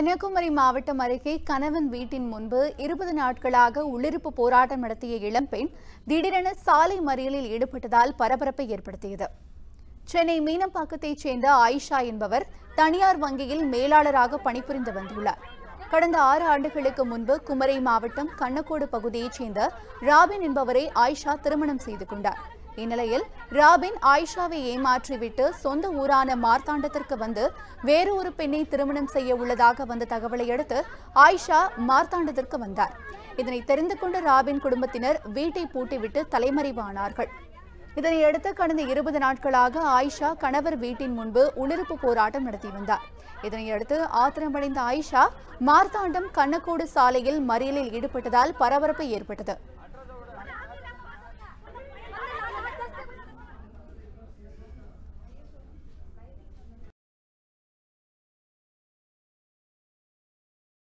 கன்னியாகுமரி மாவட்டம் அருகே கணவன் வீட்டின் முன்பு இருபது நாட்களாக உள்ளிருப்பு போராட்டம் நடத்திய இளம்பெண் திடீரென சாலை மறியலில் ஈடுபட்டதால் பரபரப்பை ஏற்படுத்தியது சென்னை மீனம்பாக்கத்தைச் சேர்ந்த ஆயிஷா என்பவர் தனியார் வங்கியில் மேலாளராக பணிபுரிந்து வந்துள்ளார் கடந்த ஆறு ஆண்டுகளுக்கு முன்பு குமரி மாவட்டம் கண்ணக்கோடு பகுதியைச் சேர்ந்த ராபின் என்பவரை ஆயிஷா திருமணம் செய்து கொண்டார் இந்நிலையில் ராபின் ஆயிஷாவை ஏமாற்றிவிட்டு சொந்த ஊரான மார்த்தாண்டத்திற்கு வந்து வேறு ஒரு பெண்ணை திருமணம் செய்ய உள்ளதாக வந்த தகவலை அடுத்து ஆயிஷா மார்த்தாண்டத்திற்கு வந்தார் இதனை தெரிந்து கொண்ட ராபின் குடும்பத்தினர் வீட்டை பூட்டிவிட்டு தலைமறைவானார்கள் இதனையடுத்து கடந்த இருபது நாட்களாக ஆயிஷா கணவர் வீட்டின் முன்பு உள்ளிருப்பு போராட்டம் நடத்தி வந்தார் இதனையடுத்து ஆத்திரமடைந்த ஆயிஷா மார்த்தாண்டம் கண்ணக்கோடு சாலையில் மறியலில் ஈடுபட்டதால் பரபரப்பு ஏற்பட்டது